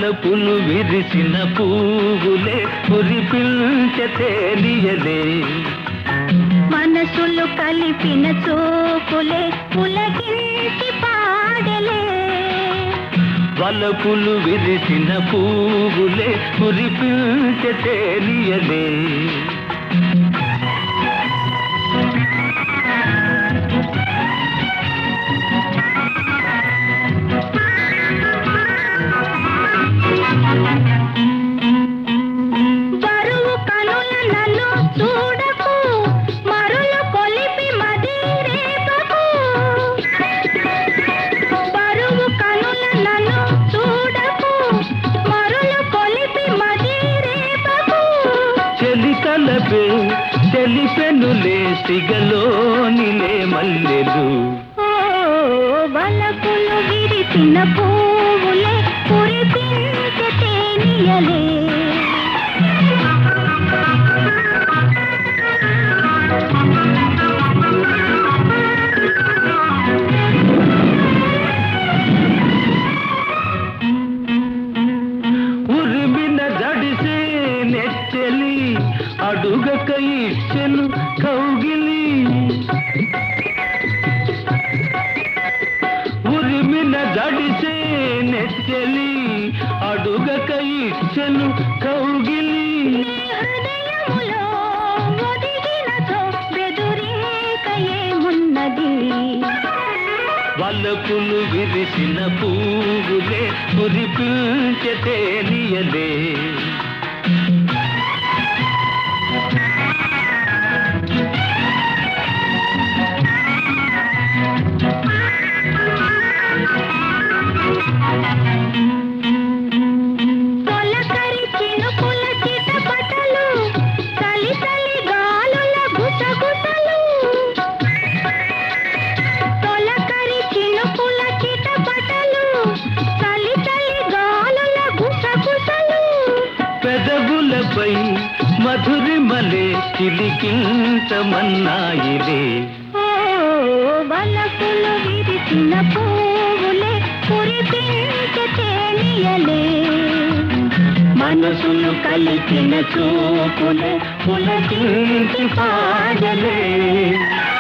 వలపులు విరిసిన పువ్వులే కురిపించే తేలియలే మనసులు కలిపిన చూపులే పులకించి పాడలే వలపులు విరిసిన పువ్వులే కురిపించే తేలియలే బరువు కనుల నన్ను చూడకు మరులు కొలిపి మది రేపకు బరువు కనుల నన్ను చూడకు మరులు కొలిపి మది రేపకు చెలి తలపే తెలిపెనులే సిగలోనిలే మల్లెలు ఓ వలపులు విరిసిన పువ్వులే కురిపించే తేనియలే ఉరిమిన జడిసే నెచ్చలి అడుగక ఇచ్చెను కౌగిలి ఉరిమిన జడిసే నెచ్చలి అడుగక ఇచ్చెను కౌగిలి హృదయములో ఒదిగినతో బెదురేక ఏమున్నది వలపులు విరిసిన పువ్వులే కురిపించే తేలియలే తొలకరి చినుకుల చిటపటలు చలి చలి గాలుల గుసగుసలు తొలకరి చినుకుల చిటపటలు చలి చలి గాలుల గుసగుసలు పెదవులపై మధురిమలే చిలికించమన్నాయిలే ఓ వలపులు విరిసిన పువ్వులే కురిపించే తేనియలే మనసులు కలిపిన చూపులే పులకించి పాడలే